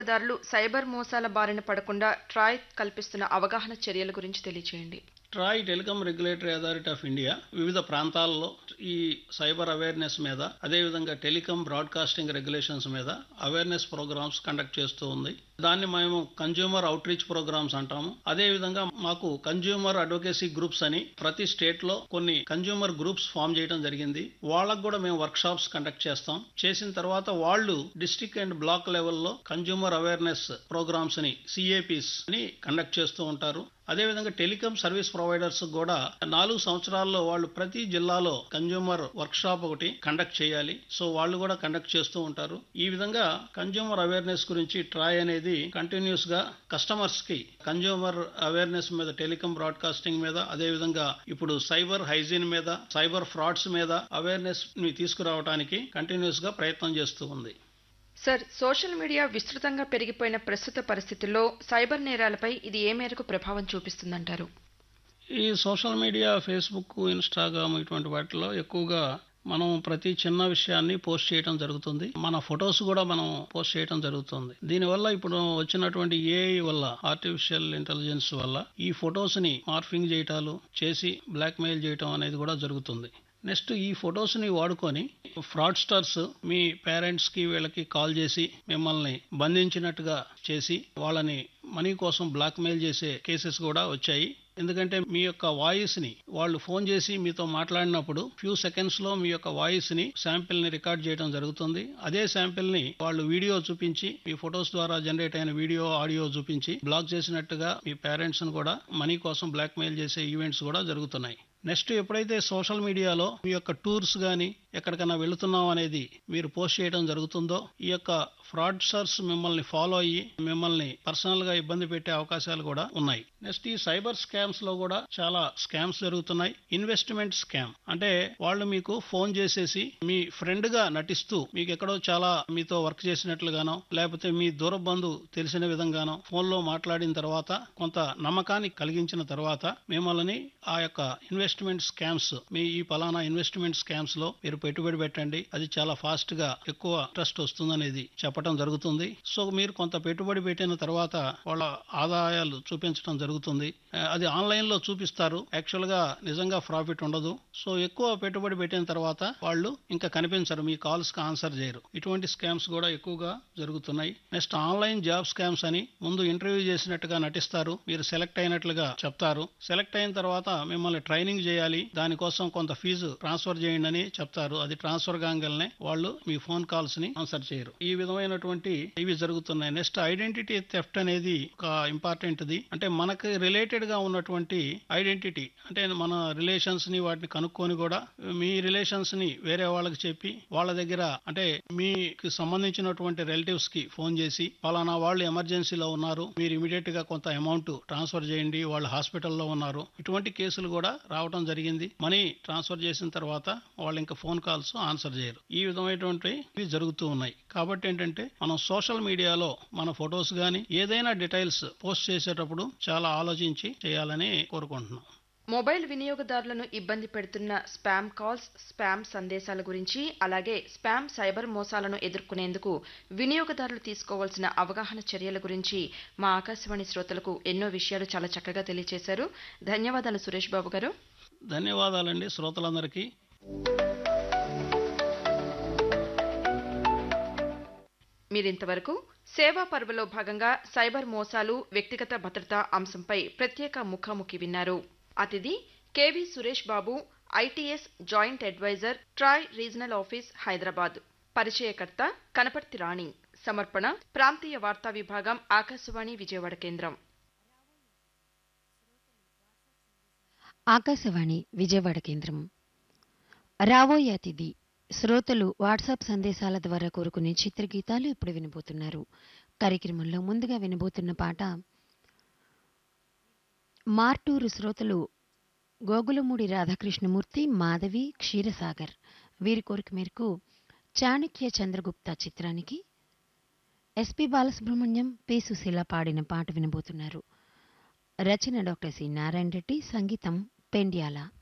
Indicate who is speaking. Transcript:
Speaker 1: దారులు సైబర్ మోసాల బారిన పడకుండా ట్రాయ్ కల్పిస్తున్న అవగాహన చర్యల గురించి తెలియచేయండి
Speaker 2: TRAI telecom regulatory authority of India వివిధ ప్రాంతాల్లో ఈ సైబర్ అవేర్నెస్ మీద అదేవిధంగా టెలికాం బ్రాడ్కాస్టింగ్ రెగ్యులేషన్స్ మీద అవేర్నెస్ ప్రోగ్రామ్స్ కండక్ట్ చేస్తూ ఉంది దాన్ని మేము కన్జ్యూమర్ అవుట్ రీచ్ ప్రోగ్రామ్స్ అంటాము అదేవిధంగా మాకు కన్జ్యూమర్ అడ్వకేసీ గ్రూప్స్ అని ప్రతి స్టేట్ లో కొన్ని కన్జ్యూమర్ గ్రూప్స్ ఫామ్ చేయడం జరిగింది వాళ్ళకు కూడా మేము వర్క్ షాప్స్ కండక్ట్ చేస్తాం చేసిన తర్వాత వాళ్ళు డిస్టిక్ అండ్ బ్లాక్ లెవెల్లో కన్జ్యూమర్ అవేర్నెస్ ప్రోగ్రామ్స్ ని సిఏపీస్ ని కండక్ట్ చేస్తూ ఉంటారు అదేవిధంగా టెలికాం సర్వీస్ ప్రొవైడర్స్ కూడా నాలుగు సంవత్సరాల్లో వాళ్ళు ప్రతి జిల్లాలో కన్జ్యూమర్ వర్క్ షాప్ ఒకటి కండక్ట్ చేయాలి సో వాళ్ళు కూడా కండక్ట్ చేస్తూ ఉంటారు ఈ విధంగా కన్జ్యూమర్ అవేర్నెస్ గురించి ట్రాయ్ అనేది కంటిన్యూస్ గా కస్టమర్స్ కి కన్జ్యూమర్ అవేర్నెస్ మీద టెలికాం బ్రాడ్కాస్టింగ్ మీద అదేవిధంగా ఇప్పుడు సైబర్ హైజీన్ మీద సైబర్ ఫ్రాడ్స్ మీద అవేర్నెస్ ని తీసుకురావడానికి కంటిన్యూస్ గా ప్రయత్నం చేస్తూ ఉంది
Speaker 1: సార్ సోషల్ మీడియా విస్తృతంగా పెరిగిపోయిన ప్రస్తుత పరిస్థితుల్లో సైబర్ నేరాలపై ఇది ఏ మేరకు ప్రభావం చూపిస్తుందంటారు
Speaker 2: ఈ సోషల్ మీడియా ఫేస్బుక్ ఇన్స్టాగ్రామ్ ఇటువంటి వాటిలో ఎక్కువగా మనం ప్రతి చిన్న విషయాన్ని పోస్ట్ చేయడం జరుగుతుంది మన ఫొటోస్ కూడా మనం పోస్ట్ చేయడం జరుగుతుంది దీనివల్ల ఇప్పుడు వచ్చినటువంటి ఏఐ వల్ల ఆర్టిఫిషియల్ ఇంటెలిజెన్స్ వల్ల ఈ ఫొటోస్ ని మార్ఫింగ్ చేయటాలు చేసి బ్లాక్ మెయిల్ చేయటం అనేది కూడా జరుగుతుంది నెక్స్ట్ ఈ ఫొటోస్ ని వాడుకొని ఫ్రాడ్స్టర్స్ మీ పేరెంట్స్ కి వీళ్ళకి కాల్ చేసి మిమ్మల్ని బంధించినట్టుగా చేసి వాళ్ళని మనీ కోసం బ్లాక్ మెయిల్ చేసే కేసెస్ కూడా వచ్చాయి ఎందుకంటే మీ యొక్క వాయిస్ ని వాళ్ళు ఫోన్ చేసి మీతో మాట్లాడినప్పుడు ఫ్యూ సెకండ్స్ లో మీ యొక్క వాయిస్ ని శాంపిల్ ని రికార్డ్ చేయడం జరుగుతుంది అదే శాంపిల్ ని వాళ్ళు వీడియో చూపించి మీ ఫొటోస్ ద్వారా జనరేట్ అయిన వీడియో ఆడియో చూపించి బ్లాక్ చేసినట్టుగా మీ పేరెంట్స్ ను కూడా మనీ కోసం బ్లాక్ మెయిల్ చేసే ఈవెంట్స్ కూడా జరుగుతున్నాయి నెక్స్ట్ ఎప్పుడైతే సోషల్ మీడియాలో మీ యొక్క టూర్స్ కానీ ఎక్కడికైనా వెళుతున్నాం అనేది మీరు పోస్ట్ చేయడం జరుగుతుందో ఈ యొక్క ఫ్రాడ్స్టర్స్ మిమ్మల్ని ఫాలో అయ్యి మిమ్మల్ని పర్సనల్ గా ఇబ్బంది పెట్టే అవకాశాలు కూడా ఉన్నాయి నెక్స్ట్ ఈ సైబర్ స్కామ్స్ లో కూడా చాలా స్కామ్స్ జరుగుతున్నాయి ఇన్వెస్ట్మెంట్ స్కామ్ అంటే వాళ్ళు మీకు ఫోన్ చేసేసి మీ ఫ్రెండ్ గా నటిస్తూ మీకు ఎక్కడో చాలా మీతో వర్క్ చేసినట్లుగానో లేకపోతే మీ దూర బంధు తెలిసిన విధంగానో ఫోన్ లో మాట్లాడిన తర్వాత కొంత నమ్మకాన్ని కలిగించిన తర్వాత మిమ్మల్ని ఆ యొక్క ఇన్వెస్ట్మెంట్ స్కామ్స్ మీ ఈ పలానా ఇన్వెస్ట్మెంట్ స్కామ్స్ లో మీరు పెట్టుబడి పెట్టండి అది చాలా ఫాస్ట్ గా ఎక్కువ ఇంట్రెస్ట్ వస్తుందనేది చెప్పడం జరుగుతుంది సో మీరు కొంత పెట్టుబడి పెట్టిన తర్వాత వాళ్ళ ఆదాయాలు చూపించడం జరుగుతుంది ఆ, అది ఆన్లైన్ లో చూపిస్తారు యాక్చువల్ గా నిజంగా ప్రాఫిట్ ఉండదు సో ఎక్కువ పెట్టుబడి పెట్టిన తర్వాత వాళ్ళు ఇంకా కనిపించరు మీ కాల్స్ కి ఆన్సర్ చేయరు ఇటువంటి స్కామ్స్ కూడా ఎక్కువగా జరుగుతున్నాయి నెక్స్ట్ ఆన్లైన్ జాబ్ స్కామ్స్ అని ముందు ఇంటర్వ్యూ చేసినట్టుగా నటిస్తారు మీరు సెలెక్ట్ అయినట్లుగా చెప్తారు సెలెక్ట్ అయిన తర్వాత మిమ్మల్ని ట్రైనింగ్ చేయాలి దానికోసం కొంత ఫీజు ట్రాన్స్ఫర్ చేయండి అని చెప్తారు అది ట్రాన్స్ఫర్ కాగానే వాళ్ళు మీ ఫోన్ కాల్స్ ని ఆన్సర్ చేయరు ఈ విధమైనటువంటి ఇవి జరుగుతున్నాయి నెక్స్ట్ ఐడెంటిటీ థెఫ్ట్ అనేది ఒక ఇంపార్టెంట్ ది అంటే మనకి రిలేటెడ్ గా ఉన్నటువంటి ఐడెంటిటీ అంటే మన రిలేషన్స్ ని వాటిని కనుక్కొని కూడా మీ రిలేషన్స్ ని వేరే వాళ్ళకి చెప్పి వాళ్ళ దగ్గర అంటే మీకు సంబంధించినటువంటి రిలేటివ్స్ కి ఫోన్ చేసి పలానా వాళ్ళు ఎమర్జెన్సీలో ఉన్నారు మీరు ఇమీడియట్ గా కొంత అమౌంట్ ట్రాన్స్ఫర్ చేయండి వాళ్ళు హాస్పిటల్లో ఉన్నారు ఇటువంటి కేసులు కూడా రావడం జరిగింది మనీ ట్రాన్స్ఫర్ చేసిన తర్వాత వాళ్ళు ఇంకా ఫోన్ కాల్స్ ఆన్సర్ చేయరు ఈ విధమైనటువంటి ఇవి జరుగుతూ ఉన్నాయి కాబట్టి ఏంటంటే మనం సోషల్ మీడియాలో మన ఫొటోస్ కానీ ఏదైనా డీటెయిల్స్ పోస్ట్ చేసేటప్పుడు చాలా ఆలోచించి చేయాలని కోరుకుంటున్నాం
Speaker 1: మొబైల్ వినియోగదారులను ఇబ్బంది పెడుతున్న స్పామ్ కాల్స్ స్పామ్ సందేశాల గురించి అలాగే స్పామ్ సైబర్ మోసాలను ఎదుర్కొనేందుకు వినియోగదారులు తీసుకోవాల్సిన అవగాహన చర్యల గురించి మా ఆకాశవాణి శ్రోతలకు ఎన్నో విషయాలు చాలా చక్కగా తెలియజేశారు ధన్యవాదాలు సురేష్ బాబు గారు
Speaker 2: ధన్యవాదాలండి శ్రోతలందరికీ
Speaker 1: మీరింతవరకు సేవా పర్వలో భాగంగా సైబర్ మోసాలు వ్యక్తిగత భద్రత అంశంపై ప్రత్యేక ముఖాముఖి విన్నారు అతిథి K V Suresh Babu ITS joint adviser TRAI regional office Hyderabad పరిచయకర్త కనపర్తి రాణి సమర్పణ ప్రాంతీయ వార్తా విభాగం ఆకాశవాణి విజయవాడ కేంద్రం
Speaker 3: ఆకాశవాణి విజయవాడ కేంద్రం రాబోయే అతిథి శ్రోతలు వాట్సాప్ సందేశాల ద్వారా కోరుకునే చిత్రగీతాలు ఇప్పుడు వినబోతున్నారు కార్యక్రమంలో ముందుగా వినబోతున్న పాట మార్టూరు శ్రోతలు గోగులమూడి రాధాకృష్ణమూర్తి మాధవి క్షీరసాగర్ వీరి కోరిక మేరకు చాణక్య చంద్రగుప్త చిత్రానికి ఎస్పి బాలసుబ్రహ్మణ్యం పి సుశీల పాడిన పాట వినబోతున్నారు రచన డాక్టర్ సి నారాయణ రెడ్డి సంగీతం పెండ్యాల